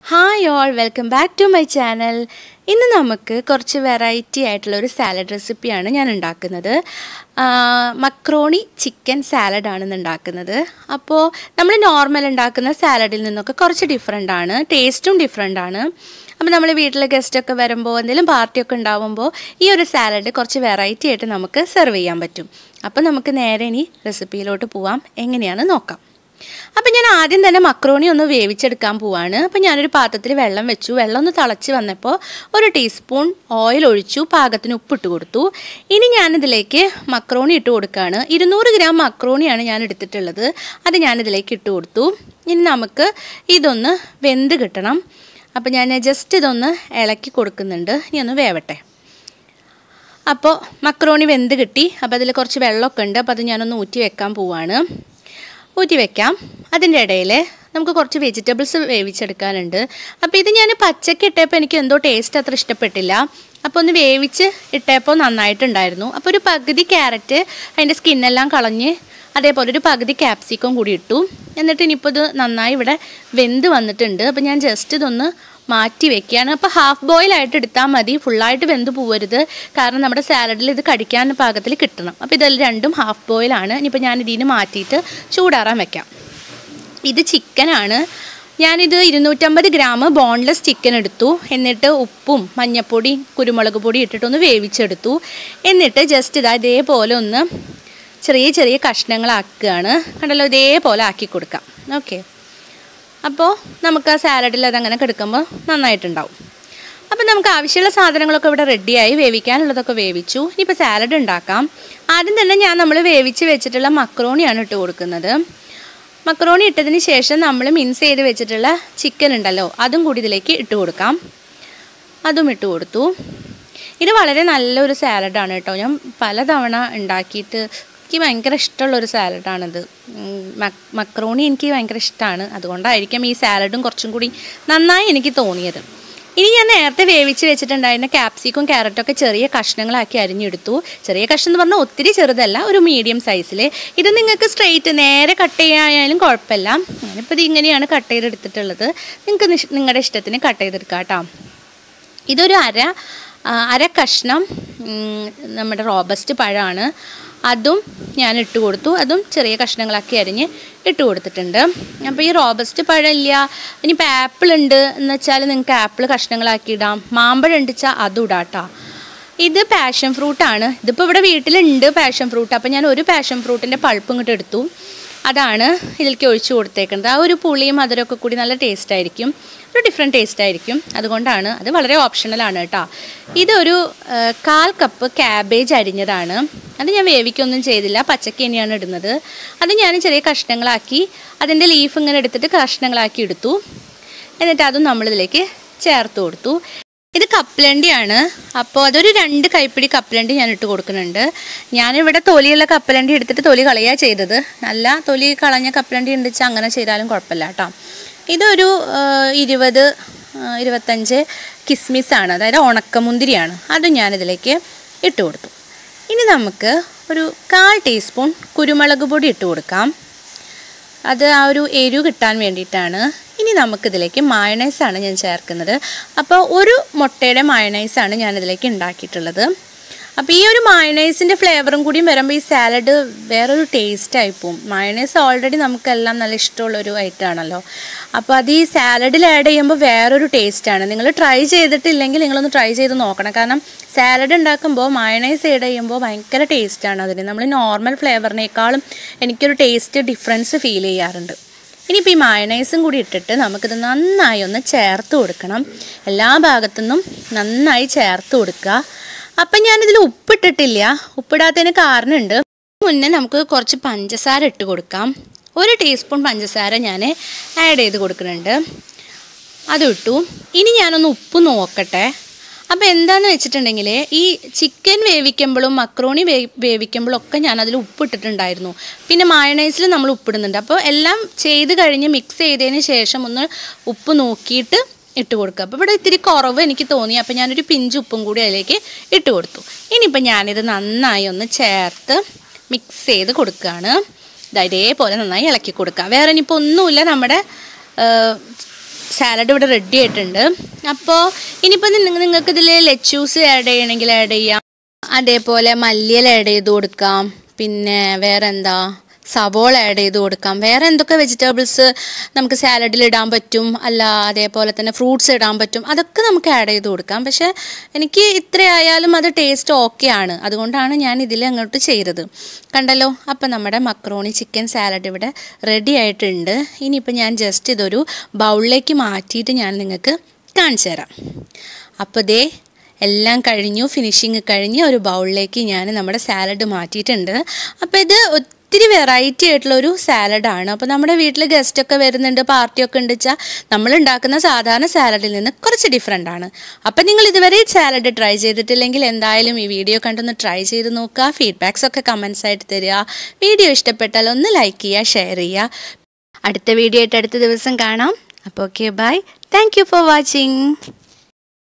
hi all welcome back to my channel ഇന്ന് നമുക്ക് കുറച്ച് വെറൈറ്റി ആയിട്ടുള്ള ഒരു സാലഡ് റെസിപ്പിയാണ് ഞാൻ ഉണ്ടാക്കുന്നത് മക്രോണി ചിക്കൻ സാലഡാണ് ഇന്ന് ഉണ്ടാക്കുന്നത് അപ്പോൾ നമ്മൾ നോർമൽ ഉണ്ടാക്കുന്ന സാലഡിൽ നിന്നൊക്കെ കുറച്ച് ഡിഫറെൻ്റ് ആണ് ടേസ്റ്റും ഡിഫറെൻ്റ് ആണ് അപ്പോൾ നമ്മൾ വീട്ടിൽ ഗസ്റ്റൊക്കെ വരുമ്പോൾ എന്തെങ്കിലും പാർട്ടിയൊക്കെ ഉണ്ടാവുമ്പോൾ ഈ ഒരു സാലഡ് കുറച്ച് വെറൈറ്റി ആയിട്ട് നമുക്ക് സെർവ് ചെയ്യാൻ പറ്റും അപ്പോൾ നമുക്ക് നേരെ ഇനി റെസിപ്പിയിലോട്ട് പോവാം എങ്ങനെയാണെന്ന് നോക്കാം അപ്പം ഞാൻ ആദ്യം തന്നെ മക്രോണി ഒന്ന് വേവിച്ചെടുക്കാൻ പോവാണ് അപ്പം ഞാനൊരു പാത്രത്തിൽ വെള്ളം വെച്ചു വെള്ളം ഒന്ന് തിളച്ച് വന്നപ്പോൾ ഒരു ടീസ്പൂൺ ഓയിൽ ഒഴിച്ചു പാകത്തിന് ഉപ്പിട്ട് കൊടുത്തു ഇനി ഞാനിതിലേക്ക് മക്രോണി ഇട്ട് കൊടുക്കുകയാണ് ഇരുന്നൂറ് ഗ്രാം മക്രോണിയാണ് ഞാൻ എടുത്തിട്ടുള്ളത് അത് ഞാനിതിലേക്ക് ഇട്ട് കൊടുത്തു ഇനി നമുക്ക് ഇതൊന്ന് വെന്ത് കിട്ടണം അപ്പം ഞാൻ ജസ്റ്റ് ഇതൊന്ന് ഇളക്കി കൊടുക്കുന്നുണ്ട് ഇനി ഒന്ന് വേവട്ടെ അപ്പോൾ മക്രോണി വെന്ത് കിട്ടി അപ്പോൾ അതിൽ കുറച്ച് വെള്ളമൊക്കെ ഉണ്ട് അപ്പോൾ അത് ഞാനൊന്ന് ഊറ്റി വെക്കാൻ പോവാണ് ഊറ്റി വെക്കാം അതിൻ്റെ ഇടയിൽ നമുക്ക് കുറച്ച് വെജിറ്റബിൾസ് വേവിച്ചെടുക്കാനുണ്ട് അപ്പോൾ ഇത് ഞാൻ പച്ചക്ക് ഇട്ടപ്പോൾ എനിക്ക് എന്തോ ടേസ്റ്റ് അത്ര ഇഷ്ടപ്പെട്ടില്ല അപ്പോൾ ഒന്ന് വേവിച്ച് ഇട്ടപ്പോൾ നന്നായിട്ടുണ്ടായിരുന്നു അപ്പോൾ ഒരു പകുതി ക്യാരറ്റ് അതിൻ്റെ സ്കിന്നെല്ലാം കളഞ്ഞ് അതേപോലെ ഒരു പകുതി ക്യാപ്സിക്കം കൂടി ഇട്ടു എന്നിട്ട് ഇനിയിപ്പോൾ ഇത് നന്നായി ഇവിടെ വെന്ത് വന്നിട്ടുണ്ട് അപ്പോൾ ഞാൻ ജസ്റ്റ് ഇതൊന്ന് മാറ്റി വെക്കുകയാണ് അപ്പോൾ ഹാഫ് ബോയിൽ ആയിട്ട് എടുത്താൽ മതി ഫുള്ളായിട്ട് വെന്ത് പോവരുത് കാരണം നമ്മുടെ സാലഡിൽ ഇത് കടിക്കാൻ പാകത്തിൽ കിട്ടണം അപ്പോൾ ഇതെല്ലാം രണ്ടും ഹാഫ് ബോയിലാണ് ഇനിയിപ്പോൾ ഞാൻ ഇതിന് മാറ്റിയിട്ട് ചൂടാറാൻ വെക്കാം ഇത് ചിക്കനാണ് ഞാനിത് ഇരുന്നൂറ്റമ്പത് ഗ്രാം ബോൺലെസ് ചിക്കൻ എടുത്തു എന്നിട്ട് ഉപ്പും മഞ്ഞപ്പൊടി കുരുമുളക് പൊടി ഇട്ടിട്ടൊന്ന് വേവിച്ചെടുത്തു എന്നിട്ട് ജസ്റ്റ് ഇതാ ഇതേപോലെ ഒന്ന് ചെറിയ ചെറിയ കഷ്ണങ്ങളാക്കുകയാണ് കണ്ടല്ലോ ഇതേപോലെ ആക്കി കൊടുക്കാം ഓക്കെ അപ്പോൾ നമുക്ക് ആ സാലഡിൽ അതങ്ങനെ കിടക്കുമ്പോൾ നന്നായിട്ടുണ്ടാവും അപ്പോൾ നമുക്ക് ആവശ്യമുള്ള സാധനങ്ങളൊക്കെ ഇവിടെ റെഡിയായി വേവിക്കാനുള്ളതൊക്കെ വേവിച്ചു ഇനിയിപ്പോൾ സാലഡ് ഉണ്ടാക്കാം ആദ്യം തന്നെ ഞാൻ നമ്മൾ വേവിച്ച് വെച്ചിട്ടുള്ള മക്രോണിയാണ് ഇട്ട് കൊടുക്കുന്നത് മക്രോണി ഇട്ടതിന് ശേഷം നമ്മൾ മിൻസ് ചെയ്ത് വെച്ചിട്ടുള്ള ചിക്കൻ ഉണ്ടല്ലോ അതും കൂടി ഇതിലേക്ക് ഇട്ട് കൊടുക്കാം അതും ഇട്ട് കൊടുത്തു ഇത് വളരെ നല്ലൊരു സാലഡാണ് കേട്ടോ ഞാൻ പലതവണ ഉണ്ടാക്കിയിട്ട് എനിക്ക് ഭയങ്കര ഇഷ്ടമുള്ളൊരു സാലഡാണിത് മക്രോണി എനിക്ക് ഭയങ്കര ഇഷ്ടമാണ് അതുകൊണ്ടായിരിക്കും ഈ സാലഡും കുറച്ചും കൂടി നന്നായി എനിക്ക് തോന്നിയത് ഇനി ഞാൻ നേരത്തെ വേവിച്ച് വെച്ചിട്ടുണ്ടായിരുന്ന ക്യാപ്സിക്കും ക്യാരറ്റും ഒക്കെ ചെറിയ കഷ്ണങ്ങളാക്കി അരിഞ്ഞെടുത്തു ചെറിയ കഷ്ണം എന്ന് പറഞ്ഞാൽ ഒത്തിരി ചെറുതല്ല ഒരു മീഡിയം സൈസിൽ ഇത് നിങ്ങൾക്ക് സ്ട്രെയിറ്റ് നേരെ കട്ട് ചെയ്യാനായാലും കുഴപ്പമില്ല ഞാനിപ്പോൾ ഇത് ഇങ്ങനെയാണ് കട്ട് ചെയ്തെടുത്തിട്ടുള്ളത് നിങ്ങൾക്ക് നിങ്ങളുടെ ഇഷ്ടത്തിന് കട്ട് ചെയ്തെടുക്കാം കേട്ടോ ഇതൊരു അര അര കഷ്ണം നമ്മുടെ റോബസ്റ്റ് പഴമാണ് അതും ഞാൻ ഇട്ട് കൊടുത്തു അതും ചെറിയ കഷ്ണങ്ങളാക്കി അരിഞ്ഞ് ഇട്ട് കൊടുത്തിട്ടുണ്ട് അപ്പോൾ ഈ റോബസ്റ്റ് പഴമില്ല ഇനിയിപ്പോൾ ആപ്പിൾ ഉണ്ട് എന്ന് വെച്ചാൽ നിങ്ങൾക്ക് ആപ്പിൾ കഷ്ണങ്ങളാക്കി ഇടാം മാമ്പഴം ഉണ്ട് വെച്ചാൽ അതും ഇടാം കേട്ടോ ഇത് പാഷൻ ഫ്രൂട്ടാണ് ഇതിപ്പോൾ ഇവിടെ വീട്ടിലുണ്ട് പാഷൻ ഫ്രൂട്ട് അപ്പോൾ ഞാൻ ഒരു പാഷൻ ഫ്രൂട്ടിൻ്റെ പൾപ്പ് ഇങ്ങോട്ട് എടുത്തു അതാണ് ഇതിലേക്ക് ഒഴിച്ചു കൊടുത്തേക്കുന്നത് ആ ഒരു പുളിയും മധുരമൊക്കെ കൂടി നല്ല ടേസ്റ്റ് ആയിരിക്കും ഒരു ഡിഫറെൻറ്റ് ടേസ്റ്റ് ആയിരിക്കും അതുകൊണ്ടാണ് അത് വളരെ ഓപ്ഷണലാണ് കേട്ടോ ഇതൊരു കാൽ കപ്പ് ക്യാബേജ് അരിഞ്ഞതാണ് അത് ഞാൻ വേവിക്കൊന്നും ചെയ്തില്ല പച്ചക്ക് തന്നെയാണ് ഇടുന്നത് അത് ഞാൻ ചെറിയ കഷ്ണങ്ങളാക്കി അതിൻ്റെ ലീഫ് ഇങ്ങനെ എടുത്തിട്ട് കഷ്ണങ്ങളാക്കി എടുത്തു എന്നിട്ട് അതും നമ്മളിതിലേക്ക് ചേർത്ത് കൊടുത്തു ഇത് കപ്പലണ്ടിയാണ് അപ്പോൾ അതൊരു രണ്ട് കൈപ്പിടി കപ്പലണ്ടി ഞാൻ ഇട്ട് കൊടുക്കുന്നുണ്ട് ഞാനിവിടെ തൊലിയുള്ള കപ്പലണ്ടി എടുത്തിട്ട് തൊലി കളയുക ചെയ്തത് നല്ല തൊലി കളഞ്ഞ കപ്പലണ്ടി ഉണ്ടിച്ച് അങ്ങനെ ചെയ്താലും കുഴപ്പമില്ല കേട്ടോ ഇതൊരു ഇരുപത് ഇരുപത്തഞ്ച് കിസ്മിസാണ് അതായത് ഉണക്കമുന്തിരിയാണ് അതും ഞാനിതിലേക്ക് ഇട്ട് കൊടുത്തു ഇനി നമുക്ക് ഒരു കാൽ ടീസ്പൂൺ കുരുമുളക് പൊടി ഇട്ട് കൊടുക്കാം അത് ആ ഒരു എരിവ് കിട്ടാൻ വേണ്ടിയിട്ടാണ് ഇനി നമുക്കിതിലേക്ക് മയണൈസാണ് ഞാൻ ചേർക്കുന്നത് അപ്പോൾ ഒരു മുട്ടയുടെ മയണൈസാണ് ഞാനിതിലേക്ക് ഉണ്ടാക്കിയിട്ടുള്ളത് അപ്പോൾ ഈ ഒരു മയണൈസിൻ്റെ ഫ്ലേവറും കൂടിയും വരുമ്പോൾ ഈ സാലഡ് വേറൊരു ടേസ്റ്റ് ആയിപ്പോവും മയണൈസ് ഓൾറെഡി നമുക്കെല്ലാം നല്ല ഇഷ്ടമുള്ളൊരു ഐറ്റം ആണല്ലോ അപ്പോൾ അത് ഈ സാലഡിൽ ആഡ് ചെയ്യുമ്പോൾ വേറൊരു ടേസ്റ്റാണ് നിങ്ങൾ ട്രൈ ചെയ്തിട്ടില്ലെങ്കിൽ നിങ്ങളൊന്ന് ട്രൈ ചെയ്ത് നോക്കണം കാരണം സാലഡ് ഉണ്ടാക്കുമ്പോൾ മയണൈസ് ആഡ് ചെയ്യുമ്പോൾ ഭയങ്കര ടേസ്റ്റാണ് അതിന് നമ്മൾ നോർമൽ ഫ്ലേവറിനേക്കാളും എനിക്കൊരു ടേസ്റ്റ് ഡിഫറൻസ് ഫീൽ ചെയ്യാറുണ്ട് ഇനിയിപ്പോൾ ഈ മയണൈസും കൂടി ഇട്ടിട്ട് നമുക്കിത് നന്നായി ഒന്ന് ചേർത്ത് കൊടുക്കണം എല്ലാ ഭാഗത്തുനിന്നും നന്നായി ചേർത്ത് കൊടുക്കുക അപ്പം ഞാനിതിൽ ഉപ്പിട്ടിട്ടില്ല ഉപ്പിടാത്തതിന് കാരണമുണ്ട് മുന്നേ നമുക്ക് കുറച്ച് പഞ്ചസാര ഇട്ട് കൊടുക്കാം ഒരു ടീസ്പൂൺ പഞ്ചസാര ഞാൻ ആഡ് ചെയ്ത് കൊടുക്കുന്നുണ്ട് അതിട്ടു ഇനി ഞാനൊന്ന് ഉപ്പ് നോക്കട്ടെ അപ്പോൾ എന്താണെന്ന് വെച്ചിട്ടുണ്ടെങ്കിൽ ഈ ചിക്കൻ വേവിക്കുമ്പോഴും മക്രോണി വേ വേവിക്കുമ്പോഴും ഒക്കെ ഞാൻ അതിൽ ഉപ്പിട്ടിട്ടുണ്ടായിരുന്നു പിന്നെ മയണൈസിൽ നമ്മൾ ഉപ്പിടുന്നുണ്ട് അപ്പോൾ എല്ലാം ചെയ്ത് കഴിഞ്ഞ് മിക്സ് ചെയ്തതിന് ശേഷം ഒന്ന് ഉപ്പ് നോക്കിയിട്ട് ഇട്ട് കൊടുക്കുക അപ്പോൾ ഇവിടെ ഇത്തിരി കുറവ് എനിക്ക് തോന്നി അപ്പോൾ ഞാനൊരു പിഞ്ച് ഉപ്പും കൂടി അതിലേക്ക് ഇട്ട് കൊടുത്തു ഇനിയിപ്പോൾ ഞാനിത് നന്നായി ഒന്ന് ചേർത്ത് മിക്സ് ചെയ്ത് കൊടുക്കുകയാണ് ഇതേപോലെ നന്നായി ഇളക്കി കൊടുക്കുക വേറെ ഇനിയിപ്പോൾ ഒന്നുമില്ല നമ്മുടെ സാലഡ് ഇവിടെ റെഡി ആയിട്ടുണ്ട് അപ്പോൾ ഇനിയിപ്പോൾ നിങ്ങൾക്ക് ഇതിൽ ലെച്ചൂസ് ആഡ് ചെയ്യണമെങ്കിൽ ആഡ് ചെയ്യാം അതേപോലെ മല്ലിയില ആഡ് ചെയ്ത് കൊടുക്കാം പിന്നെ വേറെ എന്താ സവോള ആഡ് ചെയ്ത് കൊടുക്കാം വേറെ എന്തൊക്കെ വെജിറ്റബിൾസ് നമുക്ക് സാലഡിൽ ഇടാൻ പറ്റും അല്ല അതേപോലെ തന്നെ ഫ്രൂട്ട്സ് ഇടാൻ പറ്റും അതൊക്കെ നമുക്ക് ആഡ് ചെയ്ത് കൊടുക്കാം പക്ഷേ എനിക്ക് ഇത്രയായാലും അത് ടേസ്റ്റ് ഓക്കെ ആണ് അതുകൊണ്ടാണ് ഞാൻ ഇതിൽ അങ്ങോട്ട് ചെയ്തത് കണ്ടല്ലോ അപ്പം നമ്മുടെ മക്രോണി ചിക്കൻ സാലഡ് ഇവിടെ റെഡി ആയിട്ടുണ്ട് ഇനിയിപ്പോൾ ഞാൻ ജസ്റ്റ് ഇതൊരു ബൗളിലേക്ക് മാറ്റിയിട്ട് ഞാൻ നിങ്ങൾക്ക് കാണിച്ചു തരാം അപ്പോൾ ദേ എല്ലാം കഴിഞ്ഞു ഫിനിഷിങ് കഴിഞ്ഞ് ഒരു ബൗളിലേക്ക് ഞാൻ നമ്മുടെ സാലഡ് മാറ്റിയിട്ടുണ്ട് അപ്പോൾ ഇത് ഒത്തിരി വെറൈറ്റി ആയിട്ടുള്ള ഒരു സാലഡാണ് അപ്പോൾ നമ്മുടെ വീട്ടിൽ ഗസ്റ്റൊക്കെ വരുന്നുണ്ട് പാർട്ടിയൊക്കെ ഉണ്ട് വെച്ചാൽ നമ്മൾ ഉണ്ടാക്കുന്ന സാധാരണ സാലഡിൽ നിന്ന് കുറച്ച് ഡിഫറെൻ്റ് ആണ് അപ്പം നിങ്ങൾ ഇതുവരെ സാലഡ് ട്രൈ ചെയ്തിട്ടില്ലെങ്കിൽ എന്തായാലും ഈ വീഡിയോ കണ്ടൊന്ന് ട്രൈ ചെയ്ത് നോക്കുക ഫീഡ്ബാക്സ് ഒക്കെ കമൻസ് ആയിട്ട് തരിക വീഡിയോ ഇഷ്ടപ്പെട്ടാൽ ഒന്ന് ലൈക്ക് ചെയ്യുക ഷെയർ ചെയ്യുക അടുത്ത വീഡിയോ ആയിട്ട് അടുത്ത ദിവസം കാണാം അപ്പോൾ okay bye thank you for watching